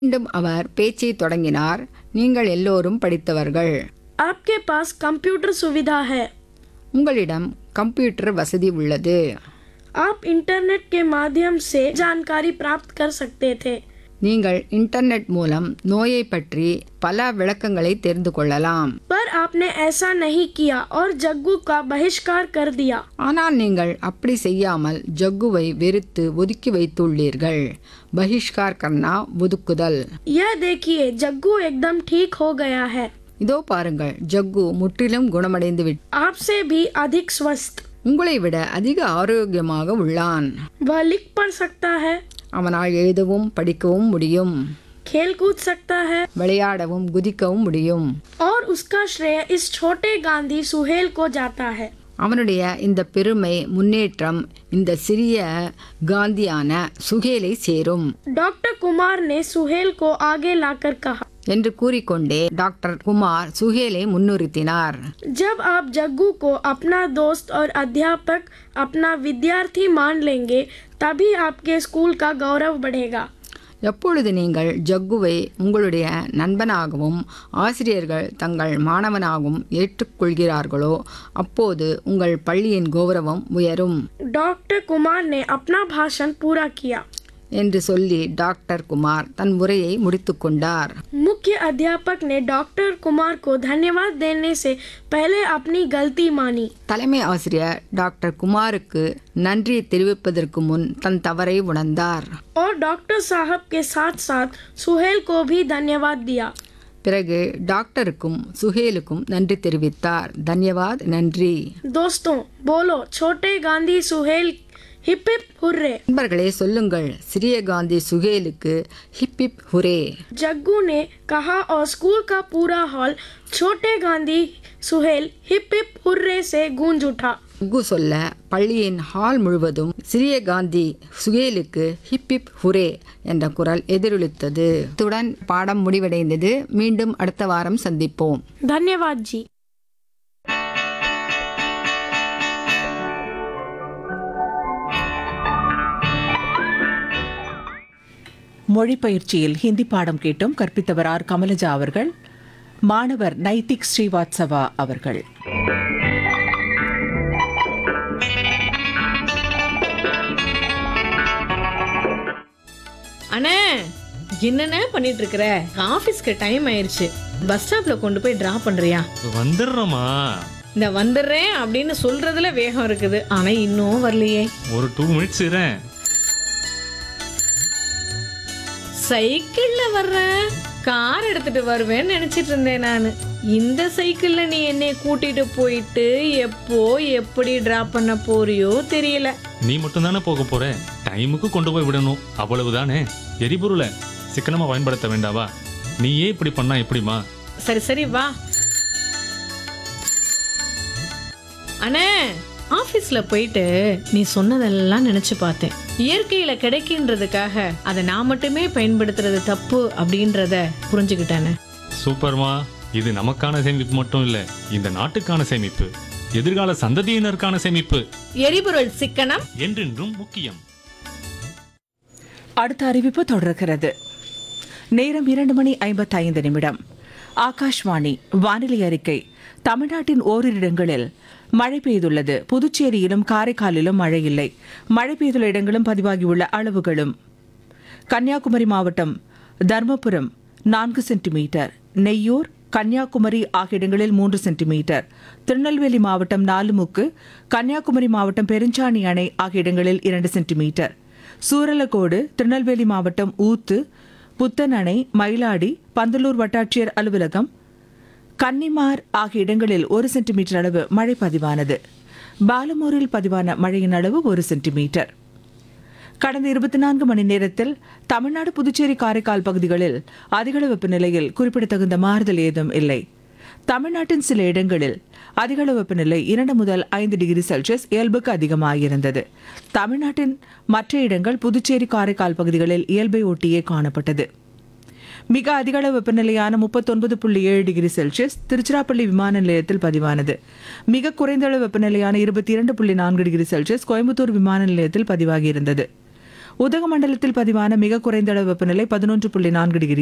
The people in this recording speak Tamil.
மீண்டும் அவர் பேச்சை தொடங்கினார் நீங்கள் எல்லோரும் படித்தவர்கள் आपके पास कंप्यूटर सुविधा है உங்களிடம் கம்ப்யூட்டர் வசதி உள்ளது आप इंटरनेट के माध्यम से जानकारी प्राप्त कर सकते थे நீங்கள் இன்டர்நெட் மூலம் நோயை பற்றி பல விளக்கங்களை தெரிந்து கொள்ளலாம் पर आपने ऐसा नहीं किया और जग्गू का बहिष्कार कर दिया ஆனால் நீங்கள் அப்படி செய்யாமல் ஜக்குவை வெறுத்து ஒதுக்கி வைத்துள்ளீர்கள் பகிஷ்கார் கர்னா ஒதுக்குதல் यह देखिए जग्गू एकदम ठीक हो गया है இதோ பாருங்கள் ஜக்கு முற்றிலும் குணமடைந்து விட் आपसे भी अधिक स्वस्थ உங்களை விட அதிக ஆரோக்கியமாக உள்ளான் वह लिख पढ़ सकता है அவனால் எழுதவும் படிக்கவும் முடியும் खेल कूद सकता है விளையாடவும் குதிக்கவும் முடியும் और उसका श्रेय इस छोटे गांधी सुहेल को जाता है அவனுடைய இந்த பெருமை முன்னேற்றம் இந்த சிறிய காந்தியான சுகேலை சேரும் डॉक्टर कुमार ने सुहेल को आगे लाकर कहा என்று கூறிக்கொண்டே டாக்டர் குமார் சுகேலை முன்னிறுத்தினார் जब आप जग्गू को अपना दोस्त और अध्यापक अपना विद्यार्थी मान लेंगे तभी आपके स्कूल का गौरव बढ़ेगा எப்பொழுது நீங்கள் ஜக்குவை உங்களுடைய நண்பனாகவும் ஆசிரியர்கள் தங்கள் மாணவனாகவும் ஏற்றுக்கொள்கிறார்களோ அப்போது உங்கள் பள்ளியின் கௌரவம் உயரும் डॉक्टर कुमार ने अपना भाषण पूरा किया என்று சொல்லி டாக்டர் குமார் தன் உரையை முடித்துக்கொண்டார் मुख्य अध्यापक ने डॉक्टर कुमार को धन्यवाद देने से पहले अपनी गलती मानी தலைமை ஆசிரியர் டாக்டர் குமாருக்கு நன்றி தெரிவிப்பதற்கு முன் தன் தவறை உணர்ந்தார் और डॉक्टर साहब के साथ साथ सुहेल को भी धन्यवाद दिया பிறகு டாக்டருக்கும் சுஹேலுக்கும் நன்றி தெரிவித்தார் தன்யவாத் நன்றி दोस्तों बोलो छोटे Gandhi Suhel hip hip hurray நண்பர்களே சொல்லுங்கள் சிறிய காந்தி சுஹேலுக்கு ஹிப் ஹிப் ஹுரே जग्गू ने कहा और स्कूल का पूरा हॉल छोटे Gandhi Suhel hip hip hurray से गूंज उठा குகு சொல்ல பள்ளியின் ஹால் முழுவதும் சிறிய காந்தி சுகேலுக்கு ஹிப் ஹிப் ஹுரே என்ற குரல் எதிரொலித்தது இத்துடன் பாடம் முடிவடைந்தது மீண்டும் அடுத்த வாரம் சந்திப்போம் धन्यवाद जी மொழி பயிற்சியில் ஹிந்தி பாடம் கேட்டோம் கற்பித்தவர் ஆர் கமலஜா அவர்கள் மாணவர் நைதிக் ஸ்ரீவாத்சவா அவர்கள் அண்ணே என்னண்ணே பண்ணிட்டு இருக்கிற ஆபீஸ்க்கு டைம் ஆயிருச்சு பஸ் ஸ்டாப்ல கொண்டு போய் டிராப் பண்றியா வந்துடுறோமா இந்த வந்துடுறேன் அப்படின்னு சொல்றதுல வேகம் இருக்குது ஆனா இன்னும் வரலையே ஒரு டூ மினிட்ஸ் இரேன் சைக்கிள்ல வர்றேன் கார் எடுத்துட்டு வருவேன்னு நினைச்சிட்டு இருந்தேன் நான் இந்த சைக்கிள்ல நீ என்னை கூட்டிட்டு போயிட்டு எப்போ எப்படி டிராப் பண்ண போறியோ தெரியல நீ மட்டும் தானே போக போற டைமுக்கு கொண்டு போய் விடணும் அவ்வளவுதானே எரிபொருளை சிக்கனமா பயன்படுத்த வேண்டாவா நீயே இப்படி பண்ணா எப்படிமா சரி சரி வா அண்ணே ஆபீஸ்ல போயிட்டு நீ சொன்னதெல்லாம் நினைச்சு பார்த்தேன் இயற்கையில கிடைக்கின்றதுக்காக அதை நான் மட்டுமே பயன்படுத்துறது தப்பு அப்படின்றத புரிஞ்சுக்கிட்டானே சூப்பர்மா இது நமக்கான சேமிப்பு மட்டும் இல்ல இந்த நாட்டுக்கான சேமிப்பு எதிர்கால சந்ததியினருக்கான சேமிப்பு எரிபொருள் சிக்கனம் என்றென்றும் முக்கியம் அடுத்த அறிவிப்பு தொடர்கிறது நேரம் இரண்டு மணி ஐம்பத்தைந்து நிமிடம் ஆகாஷ்வாணி வானிலை அறிக்கை தமிழ்நாட்டின் ஓரிரு இடங்களில் மழை பெய்துள்ளது புதுச்சேரியிலும் காரைக்காலிலும் மழை இல்லை மழை பெய்துள்ள இடங்களும் பதிவாகியுள்ள அளவுகளும் கன்னியாகுமரி மாவட்டம் தர்மபுரம் நான்கு சென்டிமீட்டர் நெய்யூர் கன்னியாகுமரி ஆகிய இடங்களில் மூன்று சென்டிமீட்டர் திருநெல்வேலி மாவட்டம் நாலுமுக்கு கன்னியாகுமரி மாவட்டம் பெருஞ்சாணி அணை ஆகிய இடங்களில் இரண்டு சென்டிமீட்டர் சூரலக்கோடு திருநெல்வேலி மாவட்டம் ஊத்து புத்தன் அணை மயிலாடி பந்தலூர் வட்டாட்சியர் அலுவலகம் கன்னிமார் ஆகிய இடங்களில் ஒரு சென்டிமீட்டர் அளவு மழை பதிவானது பாலமூரில் பதிவான மழையின் அளவு ஒரு சென்டிமீட்டர் கடந்த இருபத்தி நான்கு மணி நேரத்தில் தமிழ்நாடு புதுச்சேரி காரைக்கால் பகுதிகளில் அதிகளவு வெப்பநிலையில் குறிப்பிடத்தகுந்த மாறுதல் ஏதும் இல்லை தமிழ்நாட்டின் சில இடங்களில் அதிகளவு வெப்பநிலை இரண்டு முதல் ஐந்து டிகிரி செல்சியஸ் இயல்புக்கு அதிகமாகியிருந்தது தமிழ்நாட்டின் மற்ற இடங்கள் புதுச்சேரி காரைக்கால் பகுதிகளில் இயல்பை ஒட்டியே காணப்பட்டது மிக அதிக அளவு வெப்பநிலையான முப்பத்தொன்பது புள்ளி ஏழு டிகிரி செல்சியஸ் திருச்சிராப்பள்ளி விமான நிலையத்தில் பதிவானது மிக குறைந்த அளவு வெப்பநிலையான இருபத்தி இரண்டு புள்ளி நான்கு டிகிரி செல்சியஸ் கோயம்புத்தூர் விமான நிலையத்தில் பதிவாகியிருந்தது உதகமண்டலத்தில் பதிவான மிக குறைந்த அளவு வெப்பநிலை பதினொன்று புள்ளி நான்கு டிகிரி